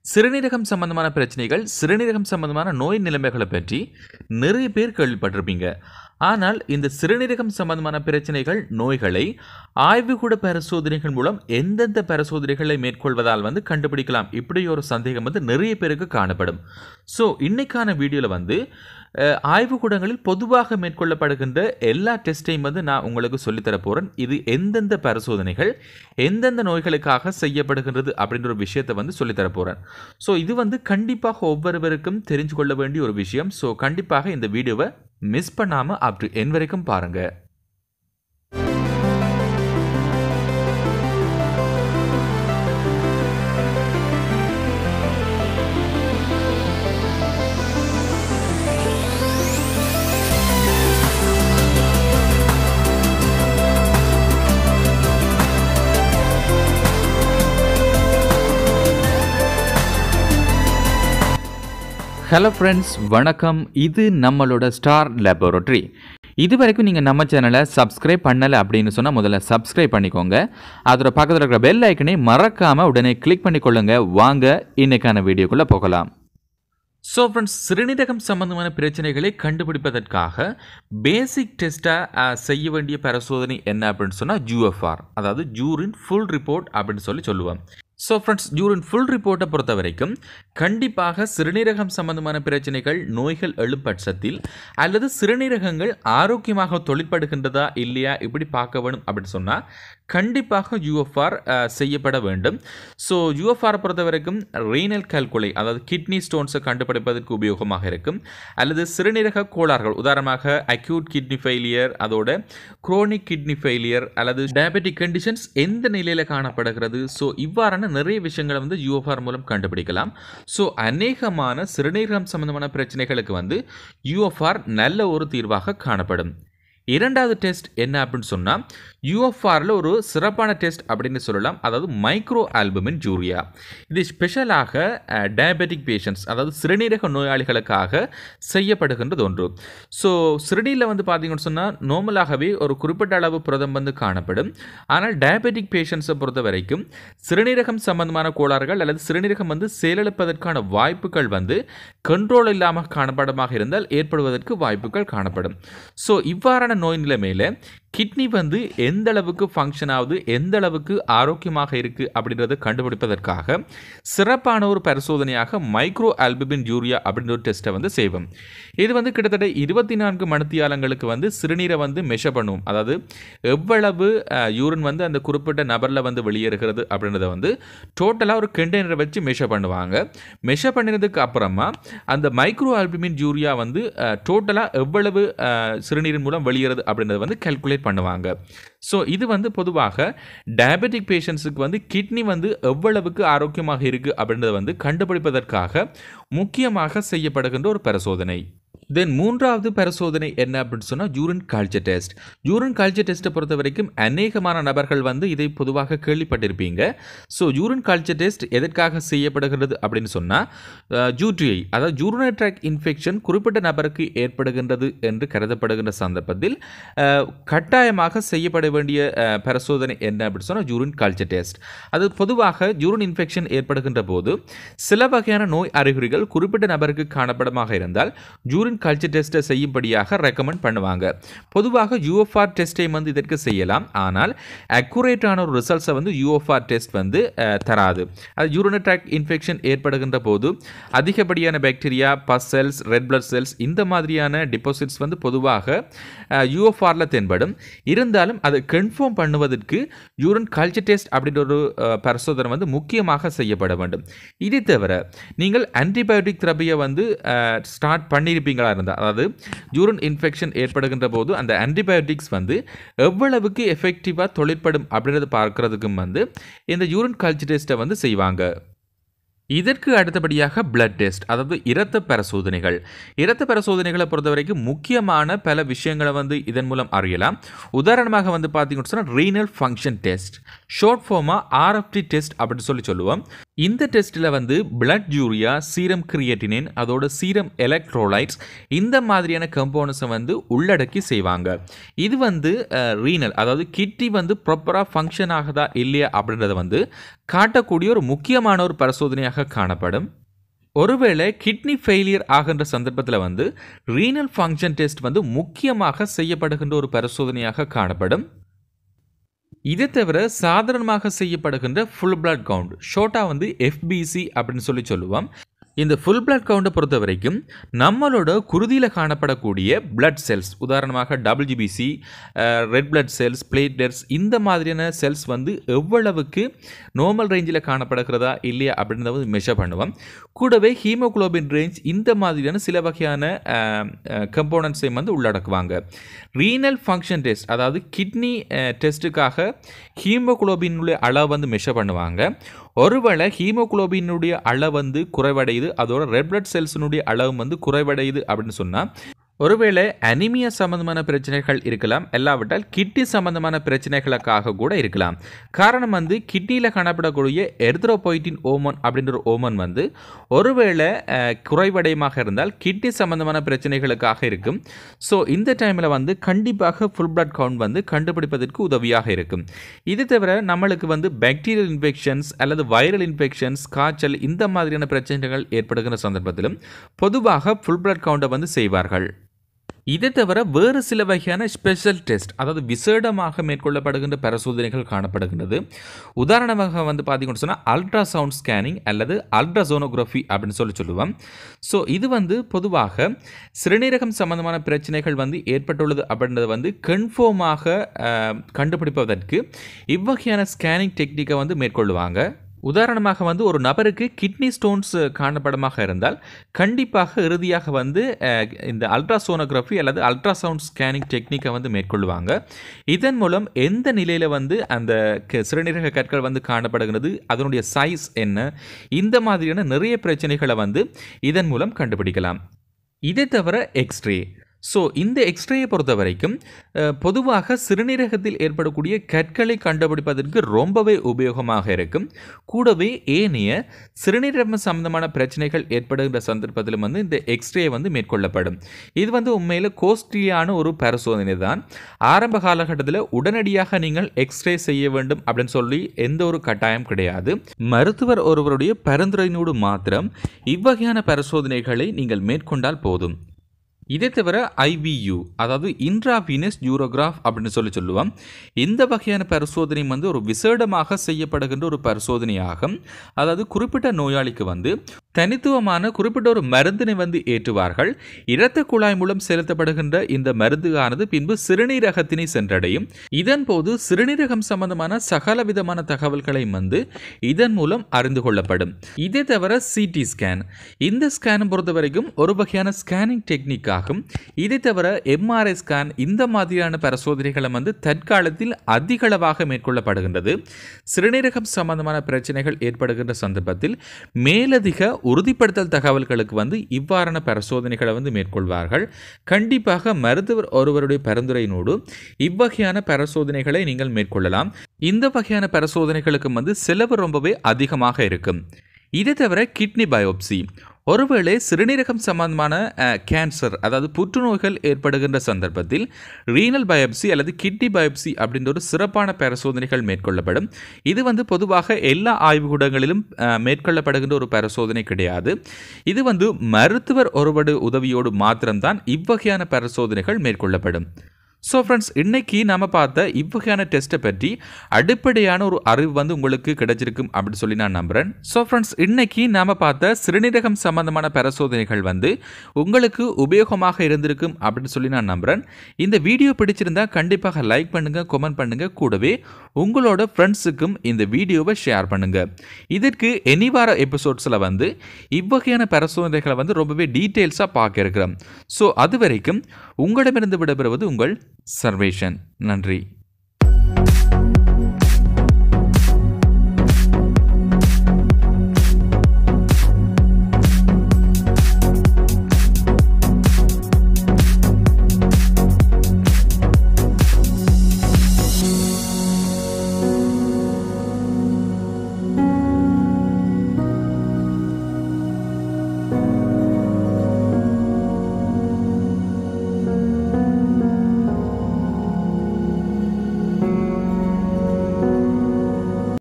சிறுநீரகம் சம்பந்தமான பிரச்சனைகள் சிறுநீரகம் சம்பந்தமான நோய் நிலைமைகளை பற்றி நிறைய பேர் கேள்விப்பட்டிருப்பீங்க ஆனால் இந்த சிறுநீரகம் சம்பந்தமான பிரச்சனைகள் நோய்களை ஆய்வுகூட பரிசோதனைகள் மூலம் எந்தெந்த பரிசோதனைகளை மேற்கொள்வதால் வந்து கண்டுபிடிக்கலாம் இப்படி ஒரு சந்தேகம் வந்து நிறைய பேருக்கு காணப்படும் ஸோ இன்னைக்கான வீடியோவில் வந்து அஹ், ஆய்வுக்கூடங்களில் பொதுவாக மேற்கொள்ளப்படுகின்ற எல்லா டெஸ்ட்டையும் வந்து நான் உங்களுக்கு சொல்லித்தர போகிறேன் இது எந்தெந்த பரிசோதனைகள் எந்தெந்த நோய்களுக்காக செய்யப்படுகின்றது அப்படின்ற ஒரு விஷயத்தை வந்து சொல்லித்தர போகிறேன் ஸோ இது வந்து கண்டிப்பாக ஒவ்வொருவருக்கும் தெரிஞ்சு கொள்ள வேண்டிய ஒரு விஷயம் ஸோ கண்டிப்பாக இந்த வீடியோவை மிஸ் பண்ணாமல் அப் டு என் வரைக்கும் பாருங்கள் ஹலோ ஃப்ரெண்ட்ஸ் வணக்கம் இது நம்மளோட ஸ்டார் லேபரட்டரி இது வரைக்கும் நீங்கள் நம்ம சேனலை சப்ஸ்கிரைப் பண்ணலை அப்படின்னு சொன்னால் முதல்ல சப்ஸ்கிரைப் பண்ணிக்கோங்க அதோட பக்கத்தில் இருக்கிற பெல் ஐக்கனை மறக்காமல் உடனே கிளிக் பண்ணிக்கொள்ளுங்க வாங்க இன்னைக்கான வீடியோக்குள்ளே போகலாம் ஸோ ஃப்ரெண்ட்ஸ் சிறுநீரகம் சம்பந்தமான பிரச்சனைகளை கண்டுபிடிப்பதற்காக பேசிக் டெஸ்ட்டாக செய்ய வேண்டிய பரிசோதனை என்ன அப்படின்னு சொன்னால் ஜூஎஃப்ஆர் அதாவது ஜூரின் ஃபுல் ரிப்போர்ட் அப்படின்னு சொல்லி சொல்லுவோம் ஸோ ஃப்ரெண்ட்ஸ் ஜூரின் ஃபுல் ரிப்போர்ட்டை பொறுத்த வரைக்கும் கண்டிப்பாக சிறுநீரகம் சம்பந்தமான பிரச்சனைகள் நோய்கள் எழும் பட்சத்தில் அல்லது சிறுநீரகங்கள் ஆரோக்கியமாக தொழிற்படுகின்றதா இல்லையா இப்படி பார்க்க வேணும் அப்படின்னு சொன்னால் கண்டிப்பாக யூஎஃப்ஆர் செய்யப்பட வேண்டும் ஸோ யூஎஃப்ஆரை பொறுத்த வரைக்கும் ரீனல் கால்குலை அதாவது கிட்னி ஸ்டோன்ஸை கண்டுபிடிப்பதற்கு உபயோகமாக இருக்கும் அல்லது சிறுநீரக கோளாறுகள் உதாரணமாக அக்யூட் கிட்னி ஃபெயிலியர் அதோட குரோனிக் கிட்னி ஃபெயிலியர் அல்லது டயபெட்டிக் கண்டிஷன்ஸ் எந்த நிலையில் காணப்படுகிறது ஸோ இவ்வாறான நிறைய விஷயங்களை வந்து யூஎஃப்ஆர் மூலம் கண்டுபிடிக்கலாம் ஸோ அநேகமான சிறுநீரகம் சம்பந்தமான பிரச்சனைகளுக்கு வந்து யூஎஃப்ஆர் நல்ல ஒரு தீர்வாக காணப்படும் இரண்டாவது டெஸ்ட் என்ன அப்படின்னு சொன்னால் யூஎஃப்ஆரில் ஒரு சிறப்பான டெஸ்ட் அப்படின்னு சொல்லலாம் அதாவது மைக்ரோ ஆல்புமின் ஜூரியா இது ஸ்பெஷலாக டயபெட்டிக் பேஷண்ட்ஸ் அதாவது சிறுநீரக நோயாளிகளுக்காக செய்யப்படுகின்றது ஒன்று ஸோ சிறுநீரில் வந்து பார்த்தீங்கன்னு சொன்னால் நார்மலாகவே ஒரு குறிப்பிட்ட அளவு புரதம் வந்து காணப்படும் ஆனால் டயபெட்டிக் பேஷண்ட்ஸை பொறுத்த வரைக்கும் சிறுநீரகம் சம்பந்தமான கோளாறுகள் அல்லது சிறுநீரகம் வந்து செயலிழப்பதற்கான வாய்ப்புகள் வந்து கண்ட்ரோல் இல்லாமல் காணப்படமாக இருந்தால் ஏற்படுவதற்கு வாய்ப்புகள் காணப்படும் ஸோ இவ்வாறான நோய் நிலைமையில் கிட்னி வந்து எந்த அளவுக்கு ஃபங்க்ஷன் ஆகுது எந்த அளவுக்கு ஆரோக்கியமாக இருக்குது அப்படின்றத கண்டுபிடிப்பதற்காக சிறப்பான ஒரு பரிசோதனையாக மைக்ரோ ஆல்புமின் யூரியா அப்படின்ற ஒரு டெஸ்ட்டை வந்து செய்வோம் இது வந்து கிட்டத்தட்ட இருபத்தி நான்கு மணித்தியாலங்களுக்கு வந்து சிறுநீரை வந்து மெஷர் பண்ணுவோம் அதாவது எவ்வளவு யூரின் வந்து அந்த குறிப்பிட்ட நபரில் வந்து வெளியேறுகிறது அப்படின்றத வந்து டோட்டலாக ஒரு கண்டெய்னரை வச்சு மெஷர் பண்ணுவாங்க மெஷர் பண்ணினதுக்கு அப்புறமா அந்த மைக்ரோ ஆல்புமின் யூரியா வந்து டோட்டலாக எவ்வளவு அஹ், சிறுநீரின் மூலம் வெளியேறுது அப்படின்றத வந்து கால்குலேட் பண்ணுவாங்க ஸோ இது வந்து பொதுவாக டயபெட்டிக் பேஷண்ட்ஸுக்கு வந்து கிட்னி வந்து எவ்வளவுக்கு ஆரோக்கியமாக இருக்குது அப்படின்றத வந்து கண்டுபிடிப்பதற்காக முக்கியமாக செய்யப்படுகின்ற ஒரு பரிசோதனை தென் மூன்றாவது பரிசோதனை என்ன அப்படின்னு சொன்னால் urine culture test urine culture டெஸ்ட்டை பொறுத்த வரைக்கும் அநேகமான நபர்கள் வந்து இதை பொதுவாக கேள்விப்பட்டிருப்பீங்க ஸோ யூரின் கல்ச்சர் டெஸ்ட் எதற்காக செய்யப்படுகிறது அப்படின்னு சொன்னால் ஜூடிஐ அதாவது ஜூரினரி ட்ராக் இன்ஃபெக்ஷன் குறிப்பிட்ட நபருக்கு ஏற்படுகின்றது என்று கருதப்படுகின்ற சந்தர்ப்பத்தில் அஹ், கட்டாயமாக செய்யப்பட வேண்டிய அஹ், பரிசோதனை என்ன அப்படின்னு சொன்னால் யூரின் கல்ச்சர் டெஸ்ட் அது பொதுவாக யூரின் இன்ஃபெக்ஷன் ஏற்படுகின்ற போது சில வகையான நோய் அறிகுறிகள் குறிப்பிட்ட நபருக்கு காணப்படமாக இருந்தால் யூரின் கல்ச்சர் டெஸ்ட்டை செய்யும்படியாக ரெக்கமெண்ட் பண்ணுவாங்க பொதுவாக யூஎஃப்ஆர் டெஸ்ட்டை வந்து இதற்கு செய்யலாம் ஆனால் அக்குரேட்டான ஒரு ரிசல்ட்ஸை வந்து யூஎஃப்ஆர் டெஸ்ட் வந்து அஹ், தராது அது யூரினரி ட்ராக் இன்ஃபெக்ஷன் ஏற்படுகின்ற போது அதிகப்படியான bacteria pus cells red blood cells இந்த மாதிரியான டிபாசிட்ஸ் வந்து பொதுவாக யூஎஃப்ஆரில் தென்படும் இருந்தாலும் அதை கன்ஃபார்ம் பண்ணுவதற்கு யூரின் கல்ச்சர் டெஸ்ட் அப்படின்ற ஒரு அஹ், பரிசோதனை வந்து முக்கியமாக செய்யப்பட வேண்டும் இதை தவிர நீங்கள் ஆன்டிபயோட்டிக் தெரப்பியை வந்து ஸ்டார்ட் பண்ணியிருப்பீங்களா இருந்தால் அதாவது யூரின் இன்ஃபெக்ஷன் ஏற்படுகின்ற போது அந்த ஆன்டிபயோட்டிக்ஸ் வந்து எவ்வளவுக்கு எஃபெக்டிவாக தொழிற்படும் அப்படின்றத பார்க்கறதுக்கும் வந்து இந்த யூரின் கல்ச்சர் டெஸ்ட்டை வந்து செய்வாங்க இதற்கு அடுத்தபடியாக பிளட் டெஸ்ட் அதாவது இரத்த பரிசோதனைகள் இரத்த பரிசோதனைகளை பொறுத்த வரைக்கும் முக்கியமான பல விஷயங்களை வந்து இதன் மூலம் அறியலாம் உதாரணமாக வந்து பார்த்தீங்கன்னு சொன்னால் ரீனல் ஃபங்க்ஷன் டெஸ்ட் ஷார்ட் ஃபார்மாக ஆர்எஃப்டி டெஸ்ட் அப்படின்னு சொல்லி சொல்லுவோம் இந்த டெஸ்ட்டில் வந்து பிளட் யூரியா சீரம் கிரியேட்டினின் அதோட சீரம் எலக்ட்ரோலைட்ஸ் இந்த மாதிரியான கம்போனன்ஸை வந்து உள்ளடக்கி செய்வாங்க இது வந்து ரீனல் அதாவது கிட்னி வந்து ப்ராப்பராக ஃபங்க்ஷன் ஆகுதா இல்லையா அப்படின்றத வந்து காட்டக்கூடிய ஒரு முக்கியமான ஒரு பரிசோதனையாக காணப்படும் ஒருவேளை கிட்னி ஃபெயிலியர் ஆகின்ற சந்தர்ப்பத்தில் வந்து ரீனல் ஃபங்க்ஷன் டெஸ்ட் வந்து முக்கியமாக செய்யப்படுகின்ற ஒரு பரிசோதனையாக காணப்படும் இதை தவிர சாதாரணமாக செய்யப்படுகின்ற ஃபுல் பிளட் கவுண்ட் ஷோர்ட்டாக வந்து எஃபிசி அப்படின்னு சொல்லி சொல்லுவோம் இந்த ஃபுல் பிளட் கவுண்டை பொறுத்த வரைக்கும் நம்மளோட குருதியில் காணப்படக்கூடிய பிளட் செல்ஸ் உதாரணமாக WBC red blood cells platelets இந்த மாதிரியான செல்ஸ் வந்து எவ்வளவுக்கு நார்மல் ரேஞ்சில் காணப்படுகிறதா இல்லையா அப்படின்றத வந்து மெஷர் பண்ணுவோம் கூடவே ஹீமோகுளோபின் ரேஞ்ச் இந்த மாதிரியான சில வகையான கம்போனன்ட்ஸையும் வந்து உள்ளடக்குவாங்க ரீனல் ஃபங்க்ஷன் டெஸ்ட் அதாவது கிட்னி டெஸ்ட்டுக்காக ஹீமோகுளோபினுடைய அளவு வந்து மெஷர் பண்ணுவாங்க ஒருவேளை ஹீமோகுளோபினுடைய அளவு வந்து குறைவடையுது அதோட ரெட் பிளட் செல்ஸினுடைய அளவு வந்து குறைவடையுது அப்படின்னு சொன்னால் ஒருவேளை அனிமியா சம்பந்தமான பிரச்சனைகள் இருக்கலாம் இல்லாவிட்டால் கிட்னி சம்பந்தமான பிரச்சனைகளுக்காக கூட இருக்கலாம் காரணம் வந்து கிட்னியில் காணப்படக்கூடிய எர்த்ரோபொய்டின் ஓமன் அப்படின்ற ஒரு ஓமன் வந்து ஒருவேளை குறைவடையமாக இருந்தால் கிட்னி சம்பந்தமான பிரச்சனைகளுக்காக இருக்கும் ஸோ இந்த டைமில் வந்து கண்டிப்பாக ஃபுல் பிளட் கவுண்ட் வந்து கண்டுபிடிப்பதற்கு உதவியாக இருக்கும் இது தவிர நம்மளுக்கு வந்து பாக்டீரியல் இன்ஃபெக்ஷன்ஸ் அல்லது வைரல் இன்ஃபெக்ஷன்ஸ் காய்ச்சல் இந்த மாதிரியான பிரச்சனைகள் ஏற்படுகிற சந்தர்ப்பத்திலும் பொதுவாக ஃபுல் பிளட் கவுண்டை வந்து செய்வார்கள் இதை தவிர வேறு சில வகையான ஸ்பெஷல் டெஸ்ட் அதாவது விசேடமாக மேற்கொள்ளப்படுகின்ற பரிசோதனைகள் காணப்படுகின்றது உதாரணமாக வந்து பார்த்தீங்கன்னு சொன்னால் அல்ட்ராசவுண்ட் ஸ்கேனிங் அல்லது அல்ட்ராசோனோகிராஃபி அப்படின்னு சொல்லி சொல்லுவோம் ஸோ இது வந்து பொதுவாக சிறுநீரகம் சம்பந்தமான பிரச்சனைகள் வந்து ஏற்பட்டுள்ளது அப்படின்றத வந்து கன்ஃபார்மாக கண்டுபிடிப்பதற்கு இவ்வகையான ஸ்கேனிங் டெக்னிக்கை வந்து மேற்கொள்ளுவாங்க உதாரணமாக வந்து ஒரு நபருக்கு கிட்னி ஸ்டோன்ஸ் காணப்படமாக இருந்தால் கண்டிப்பாக இறுதியாக வந்து இந்த அல்ட்ராசோனோகிராஃபி அல்லது அல்ட்ராசவுண்ட் ஸ்கேனிங் டெக்னிக்கை வந்து மேற்கொள்வாங்க இதன் மூலம் எந்த நிலையில் வந்து அந்த சிறுநீரக கற்கள் வந்து காணப்படுகிறது அதனுடைய சைஸ் என்ன இந்த மாதிரியான நிறைய பிரச்சனைகளை வந்து இதன் மூலம் கண்டுபிடிக்கலாம் இதை தவிர எக்ஸ்ரே ஸோ இந்த எக்ஸ்ரேயை பொறுத்த வரைக்கும் பொதுவாக சிறுநீரகத்தில் ஏற்படக்கூடிய கற்களை கண்டுபிடிப்பதற்கு ரொம்பவே உபயோகமாக இருக்கும் கூடவே ஏனைய சிறுநீரகம் சம்பந்தமான பிரச்சனைகள் ஏற்படுகின்ற சந்தர்ப்பத்திலும் வந்து இந்த எக்ஸ்ரே வந்து மேற்கொள்ளப்படும் இது வந்து உண்மையில் கோஸ்ட்லியான ஒரு பரிசோதனை தான் ஆரம்ப காலகட்டத்தில் உடனடியாக நீங்கள் எக்ஸ்ரே செய்ய வேண்டும் அப்படின்னு சொல்லி எந்த ஒரு கட்டாயம் கிடையாது மருத்துவர் ஒருவருடைய பரிந்துரையினோடு மாத்திரம் இவ்வகையான பரிசோதனைகளை நீங்கள் மேற்கொண்டால் போதும் இதை தவிர ஐவியூ அதாவது இன்ட்ராவீனஸ் யூரோகிராஃப் அப்படின்னு சொல்லி சொல்லுவோம் இந்த வகையான பரிசோதனை வந்து ஒரு விசேடமாக செய்யப்படுகின்ற ஒரு பரிசோதனையாகும் அதாவது குறிப்பிட்ட நோயாளிக்கு வந்து தனித்துவமான குறிப்பிட்ட ஒரு மருந்தினை வந்து ஏற்றுவார்கள் இரத்த குழாய் மூலம் செலுத்தப்படுகின்ற இந்த மருந்துகானது பின்பு சிறுநீரகத்தினை சென்றடையும் இதன் போது சிறுநீரகம் சம்பந்தமான சகல விதமான தகவல்களை வந்து இதன் மூலம் அறிந்து கொள்ளப்படும் இதை தவிர சிடி ஸ்கேன் இந்த ஸ்கேனை பொறுத்த வரைக்கும் ஒரு வகையான ஸ்கேனிங் டெக்னிக் ஆகும் இதை தவிர எம்ஆர்ஐ ஸ்கேன் இந்த மாதிரியான பரிசோதனைகளை வந்து தற்காலத்தில் அதிகளவாக மேற்கொள்ளப்படுகின்றது சிறுநீரகம் சம்பந்தமான பிரச்சனைகள் ஏற்படுகின்ற சந்தர்ப்பத்தில் மேலதிக உறுதிப்படுத்தல் தகவல்களுக்கு வந்து இவ்வாறான பரிசோதனைகளை வந்து மேற்கொள்வார்கள் கண்டிப்பாக மருத்துவர் ஒருவருடைய பரிந்துரையினோடு இவ்வகையான பரிசோதனைகளை நீங்கள் மேற்கொள்ளலாம் இந்த வகையான பரிசோதனைகளுக்கு வந்து செலவு ரொம்பவே அதிகமாக இருக்கும் இதை தவிர கிட்னி பயோப்சி ஒருவேளை சிறுநீரகம் சம்பந்தமான கேன்சர் அதாவது புற்றுநோய்கள் ஏற்படுகின்ற சந்தர்ப்பத்தில் ரீனல் பயோப்சி அல்லது கிட்னி பயோப்சி அப்படின்ற ஒரு சிறப்பான பரிசோதனைகள் மேற்கொள்ளப்படும் இது வந்து பொதுவாக எல்லா ஆய்வுக்கூடங்களிலும் மேற்கொள்ளப்படுகின்ற ஒரு பரிசோதனை கிடையாது இது வந்து மருத்துவர் ஒருவடு உதவியோடு மாத்திரம்தான் இவ்வகையான பரிசோதனைகள் மேற்கொள்ளப்படும் ஸோ ஃப்ரெண்ட்ஸ் இன்னைக்கு நம்ம பார்த்த இவ்வகையான டெஸ்ட்டை பற்றி அடிப்படையான ஒரு அறிவு வந்து உங்களுக்கு கிடைச்சிருக்கும் அப்படின்னு சொல்லி நான் நம்புகிறேன் ஸோ ஃப்ரெண்ட்ஸ் இன்னைக்கு நாம் பார்த்த சிறுநீரகம் சம்பந்தமான பரிசோதனைகள் வந்து உங்களுக்கு உபயோகமாக இருந்திருக்கும் அப்படின்னு சொல்லி நான் நம்புகிறேன் இந்த வீடியோ பிடிச்சிருந்தா கண்டிப்பாக லைக் பண்ணுங்கள் கமெண்ட் பண்ணுங்கள் கூடவே உங்களோட ஃப்ரெண்ட்ஸுக்கும் இந்த வீடியோவை ஷேர் பண்ணுங்கள் இதற்கு எனி வார எபிசோட்ஸில் வந்து இவ்வகையான பரிசோதனைகளை வந்து ரொம்பவே டீட்டெயில்ஸாக பார்க்க இருக்கிறோம் ஸோ அது வரைக்கும் உங்களிடமிருந்து விடைபெறுவது உங்கள் சர்வேஷன் நன்றி